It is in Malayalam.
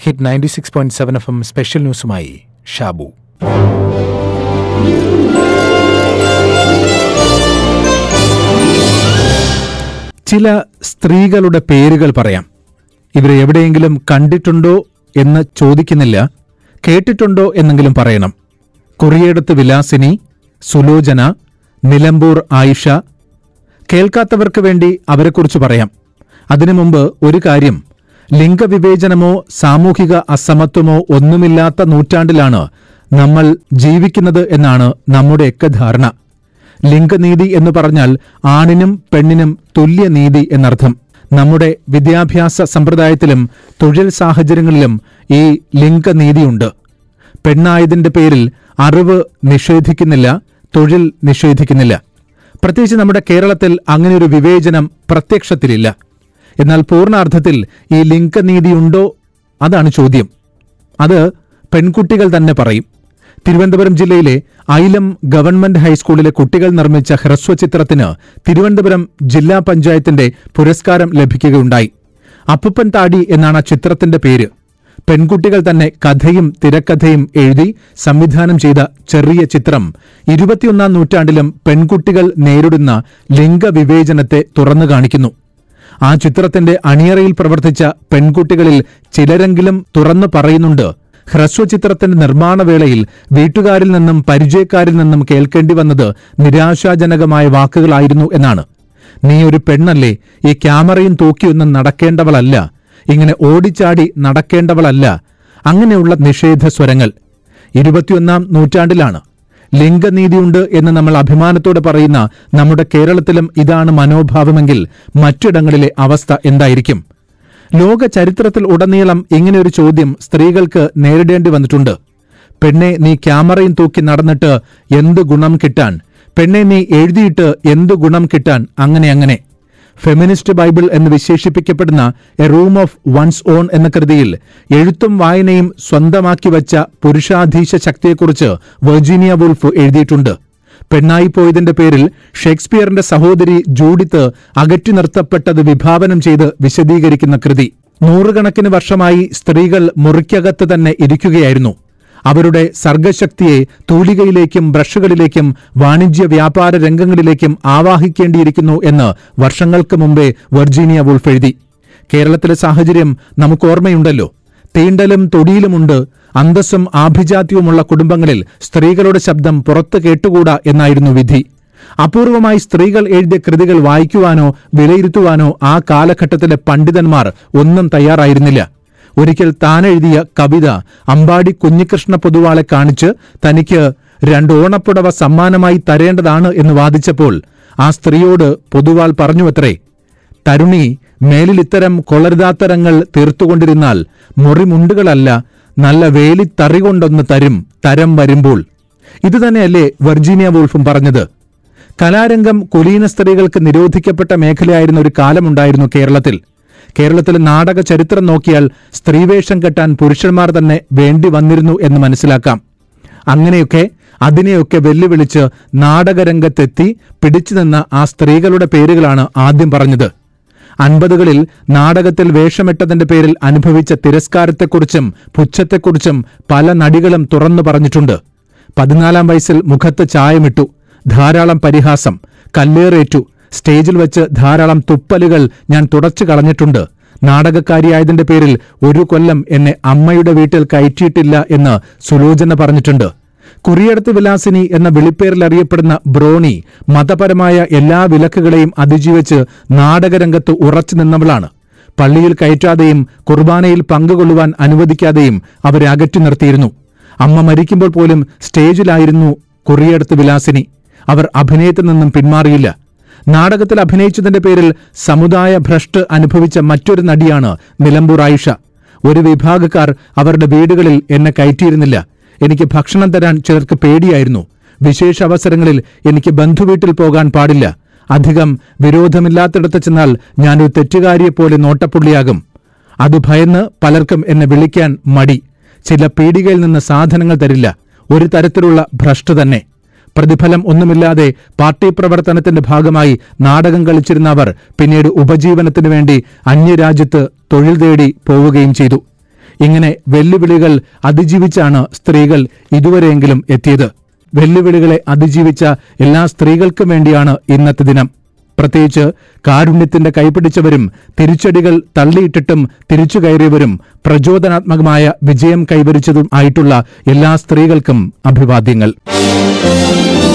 hit ninety six point seven F M special ന്യൂസുമായി ഷാബു ചില സ്ത്രീകളുടെ പേരുകൾ പറയാം ഇവരെ എവിടെയെങ്കിലും കണ്ടിട്ടുണ്ടോ എന്ന് ചോദിക്കുന്നില്ല കേട്ടിട്ടുണ്ടോ എന്നെങ്കിലും പറയണം കുറിയേടത്ത് വിലാസിനി സുലോചന നിലമ്പൂർ ആയിഷ കേൾക്കാത്തവർക്ക് വേണ്ടി അവരെക്കുറിച്ച് പറയാം അതിനു മുമ്പ് ഒരു കാര്യം ലിംഗവിവേചനമോ സാമൂഹിക അസമത്വമോ ഒന്നുമില്ലാത്ത നൂറ്റാണ്ടിലാണ് നമ്മൾ ജീവിക്കുന്നത് എന്നാണ് നമ്മുടെയൊക്കെ ധാരണ ലിംഗനീതി എന്ന് പറഞ്ഞാൽ ആണിനും പെണ്ണിനും തുല്യനീതി എന്നർത്ഥം നമ്മുടെ വിദ്യാഭ്യാസ സമ്പ്രദായത്തിലും തൊഴിൽ സാഹചര്യങ്ങളിലും ഈ ലിംഗനീതിയുണ്ട് പെണ്ണായതിന്റെ പേരിൽ അറിവ് നിഷേധിക്കുന്നില്ല തൊഴിൽ നിഷേധിക്കുന്നില്ല പ്രത്യേകിച്ച് നമ്മുടെ കേരളത്തിൽ അങ്ങനെയൊരു വിവേചനം പ്രത്യക്ഷത്തിലില്ല എന്നാൽ പൂർണ്ണാർത്ഥത്തിൽ ഈ ലിംഗനീതിയുണ്ടോ അതാണ് ചോദ്യം അത് പെൺകുട്ടികൾ തന്നെ പറയും തിരുവനന്തപുരം ജില്ലയിലെ ഐലം ഗവൺമെന്റ് ഹൈസ്കൂളിലെ കുട്ടികൾ നിർമ്മിച്ച ഹ്രസ്വചിത്രത്തിന് തിരുവനന്തപുരം ജില്ലാ പഞ്ചായത്തിന്റെ പുരസ്കാരം ലഭിക്കുകയുണ്ടായി അപ്പുപ്പൻ താടി എന്നാണ് ആ ചിത്രത്തിന്റെ പേര് പെൺകുട്ടികൾ തന്നെ കഥയും തിരക്കഥയും എഴുതി സംവിധാനം ചെയ്ത ചെറിയ ചിത്രം ഇരുപത്തിയൊന്നാം നൂറ്റാണ്ടിലും പെൺകുട്ടികൾ നേരിടുന്ന ലിംഗവിവേചനത്തെ തുറന്നു കാണിക്കുന്നു ആ ചിത്രത്തിന്റെ അണിയറയിൽ പ്രവർത്തിച്ച പെൺകുട്ടികളിൽ ചിലരെങ്കിലും തുറന്നു പറയുന്നുണ്ട് ഹ്രസ്വചിത്രത്തിന്റെ നിർമ്മാണവേളയിൽ വീട്ടുകാരിൽ നിന്നും പരിചയക്കാരിൽ നിന്നും കേൾക്കേണ്ടി വന്നത് നിരാശാജനകമായ വാക്കുകളായിരുന്നു എന്നാണ് നീ ഒരു പെണ്ണല്ലേ ഈ ക്യാമറയും തൂക്കിയൊന്നും നടക്കേണ്ടവളല്ല ഇങ്ങനെ ഓടിച്ചാടി നടക്കേണ്ടവളല്ല അങ്ങനെയുള്ള നിഷേധ സ്വരങ്ങൾ ഇരുപത്തിയൊന്നാം നൂറ്റാണ്ടിലാണ് ലിംഗനീതിയുണ്ട് എന്ന് നമ്മൾ അഭിമാനത്തോടെ പറയുന്ന നമ്മുടെ കേരളത്തിലും ഇതാണ് മനോഭാവമെങ്കിൽ മറ്റിടങ്ങളിലെ അവസ്ഥ എന്തായിരിക്കും ലോക ചരിത്രത്തിൽ ഉടനീളം ഇങ്ങനെയൊരു ചോദ്യം സ്ത്രീകൾക്ക് നേരിടേണ്ടി വന്നിട്ടുണ്ട് പെണ്ണെ നീ ക്യാമറയും തൂക്കി നടന്നിട്ട് എന്ത് ഗുണം കിട്ടാൻ പെണ്ണെ നീ എഴുതിയിട്ട് എന്ത് ഗുണം കിട്ടാൻ അങ്ങനെ അങ്ങനെ ഫെമിനിസ്റ്റ് ബൈബിൾ എന്ന് വിശേഷിപ്പിക്കപ്പെടുന്ന a room of one's own എന്ന കൃതിയിൽ എഴുത്തും വായനയും സ്വന്തമാക്കി വച്ച പുരുഷാധീശ ശക്തിയെക്കുറിച്ച് വെർജീനിയ വുൾഫ് എഴുതിയിട്ടുണ്ട് പെണ്ണായിപ്പോയതിന്റെ പേരിൽ ഷേക്സ്പിയറിന്റെ സഹോദരി ജൂഡിത്ത് അകറ്റി നിർത്തപ്പെട്ടത് വിഭാവനം ചെയ്ത് വിശദീകരിക്കുന്ന കൃതി നൂറുകണക്കിന് വർഷമായി സ്ത്രീകൾ മുറിക്കകത്ത് തന്നെ ഇരിക്കുകയായിരുന്നു അവരുടെ സർഗശക്തിയെ തൂലികയിലേക്കും ബ്രഷുകളിലേക്കും വാണിജ്യ വ്യാപാര രംഗങ്ങളിലേക്കും ആവാഹിക്കേണ്ടിയിരിക്കുന്നു എന്ന് വർഷങ്ങൾക്ക് മുമ്പേ വെർജീനിയ വുൾഫ് എഴുതി കേരളത്തിലെ സാഹചര്യം നമുക്ക് ഓർമ്മയുണ്ടല്ലോ തീണ്ടലും തൊടിയിലുമുണ്ട് അന്തസ്സും ആഭിജാത്യവുമുള്ള കുടുംബങ്ങളിൽ സ്ത്രീകളുടെ ശബ്ദം പുറത്തു കേട്ടുകൂടാ എന്നായിരുന്നു വിധി അപൂർവമായി സ്ത്രീകൾ എഴുതിയ കൃതികൾ വായിക്കുവാനോ വിലയിരുത്തുവാനോ ആ കാലഘട്ടത്തിലെ പണ്ഡിതന്മാർ ഒന്നും തയ്യാറായിരുന്നില്ല ഒരിക്കൽ താൻ എഴുതിയ കവിത അമ്പാടി കുഞ്ഞികൃഷ്ണ പൊതുവാളെ കാണിച്ച് തനിക്ക് രണ്ട് ഓണപ്പുടവ സമ്മാനമായി തരേണ്ടതാണ് എന്ന് വാദിച്ചപ്പോൾ ആ സ്ത്രീയോട് പൊതുവാൾ പറഞ്ഞുവത്രേ തരുണി മേലിൽ ഇത്തരം കൊളരുതാത്തരങ്ങൾ തീർത്തുകൊണ്ടിരുന്നാൽ മുറിമുണ്ടുകളല്ല നല്ല വേലിത്തറി കൊണ്ടൊന്ന് തരും തരം വരുമ്പോൾ ഇതുതന്നെയല്ലേ വെർജീനിയ വൂൾഫും പറഞ്ഞത് കലാരംഗം കുലീന സ്ത്രീകൾക്ക് നിരോധിക്കപ്പെട്ട മേഖലയായിരുന്ന ഒരു കാലമുണ്ടായിരുന്നു കേരളത്തിൽ കേരളത്തിലെ നാടക ചരിത്രം നോക്കിയാൽ സ്ത്രീവേഷം കെട്ടാൻ പുരുഷന്മാർ തന്നെ വേണ്ടി വന്നിരുന്നു എന്ന് മനസ്സിലാക്കാം അങ്ങനെയൊക്കെ അതിനെയൊക്കെ വെല്ലുവിളിച്ച് നാടകരംഗത്തെത്തി പിടിച്ചു നിന്ന ആ സ്ത്രീകളുടെ പേരുകളാണ് ആദ്യം പറഞ്ഞത് അൻപതുകളിൽ നാടകത്തിൽ വേഷമിട്ടതിന്റെ പേരിൽ അനുഭവിച്ച തിരസ്കാരത്തെക്കുറിച്ചും പുച്ഛത്തെക്കുറിച്ചും പല നടികളും തുറന്നു പറഞ്ഞിട്ടുണ്ട് പതിനാലാം വയസ്സിൽ മുഖത്ത് ചായമിട്ടു ധാരാളം പരിഹാസം കല്ലേറേറ്റു സ്റ്റേജിൽ വെച്ച് ധാരാളം തുപ്പലുകൾ ഞാൻ തുടച്ചു കളഞ്ഞിട്ടുണ്ട് നാടകക്കാരിയായതിന്റെ പേരിൽ ഒരു കൊല്ലം എന്നെ അമ്മയുടെ വീട്ടിൽ കയറ്റിയിട്ടില്ല എന്ന് സുലോചന പറഞ്ഞിട്ടുണ്ട് കുറിയടത്ത് വിലാസിനി എന്ന വിളിപ്പേരിൽ അറിയപ്പെടുന്ന ബ്രോണി മതപരമായ എല്ലാ വിലക്കുകളെയും അതിജീവിച്ച് നാടകരംഗത്ത് ഉറച്ചു നിന്നവളാണ് പള്ളിയിൽ കയറ്റാതെയും കുർബാനയിൽ പങ്കുകൊള്ളുവാൻ അനുവദിക്കാതെയും അവരെ അകറ്റി നിർത്തിയിരുന്നു അമ്മ മരിക്കുമ്പോൾ പോലും സ്റ്റേജിലായിരുന്നു കുറിയടത്ത് വിലാസിനി അവർ അഭിനയത്തിൽ നിന്നും പിന്മാറിയില്ല നാടകത്തിൽ അഭിനയിച്ചതിന്റെ പേരിൽ സമുദായ ഭ്രഷ്ട് അനുഭവിച്ച മറ്റൊരു നടിയാണ് നിലമ്പൂർ ആയിഷ ഒരു വിഭാഗക്കാർ അവരുടെ വീടുകളിൽ എന്നെ കയറ്റിയിരുന്നില്ല എനിക്ക് ഭക്ഷണം തരാൻ ചിലർക്ക് പേടിയായിരുന്നു വിശേഷ അവസരങ്ങളിൽ എനിക്ക് ബന്ധുവീട്ടിൽ പോകാൻ പാടില്ല അധികം വിരോധമില്ലാത്തിടത്ത് ചെന്നാൽ ഞാനൊരു തെറ്റുകാരിയെപ്പോലെ നോട്ടപ്പുള്ളിയാകും അത് ഭയന്ന് പലർക്കും എന്നെ വിളിക്കാൻ മടി ചില പീടികയിൽ നിന്ന് സാധനങ്ങൾ തരില്ല ഒരു തരത്തിലുള്ള ഭ്രഷ്ട് തന്നെ പ്രതിഫലം ഒന്നുമില്ലാതെ പാർട്ടി പ്രവർത്തനത്തിന്റെ ഭാഗമായി നാടകം കളിച്ചിരുന്ന അവർ പിന്നീട് ഉപജീവനത്തിനു വേണ്ടി അന്യരാജ്യത്ത് തൊഴിൽ തേടി പോവുകയും ചെയ്തു ഇങ്ങനെ വെല്ലുവിളികൾ അതിജീവിച്ചാണ് സ്ത്രീകൾ ഇതുവരെയെങ്കിലും എത്തിയത് വെല്ലുവിളികളെ അതിജീവിച്ച എല്ലാ സ്ത്രീകൾക്കും വേണ്ടിയാണ് ഇന്നത്തെ ദിനം പ്രത്യേകിച്ച് കാരുണ്യത്തിന്റെ കൈപിടിച്ചവരും തിരിച്ചടികൾ തള്ളിയിട്ടിട്ടും തിരിച്ചു കയറിയവരും പ്രചോദനാത്മകമായ വിജയം കൈവരിച്ചതും ആയിട്ടുള്ള എല്ലാ സ്ത്രീകൾക്കും അഭിവാദ്യങ്ങൾ